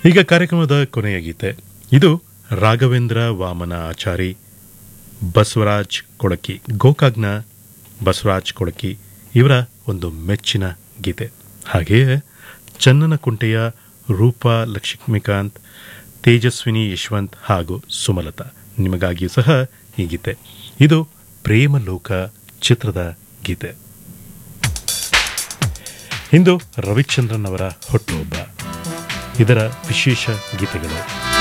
ಈಗ ಕಾರ್ಯಕ್ರಮದ ಕೊನೆಯ ಗೀತೆ ಇದು ರಾಘವೇಂದ್ರ ವಾಮನ ಆಚಾರಿ ಬಸವರಾಜ್ ಕೊಳಕಿ ಗೋಕಾಗ್ನ ಬಸವರಾಜ್ ಕೊಳಕಿ ಇವರ ಒಂದು ಮೆಚ್ಚಿನ ಗೀತೆ ಹಾಗೆಯೇ ಚನ್ನನಕುಂಟೆಯ ರೂಪಾ ಲಕ್ಷ್ಮೀಕಾಂತ್ ತೇಜಸ್ವಿನಿ ಯಶವಂತ್ ಹಾಗೂ ಸುಮಲತಾ ನಿಮಗಾಗಿಯೂ ಸಹ ಈ ಗೀತೆ ಇದು ಪ್ರೇಮಲೋಕ ಚಿತ್ರದ ಗೀತೆ ಇಂದು ರವಿಚಂದ್ರನ್ ಅವರ ಹುಟ್ಟುಹಬ್ಬ ಇದರ ವಿಶೇಷ ಗೀತೆಗಳು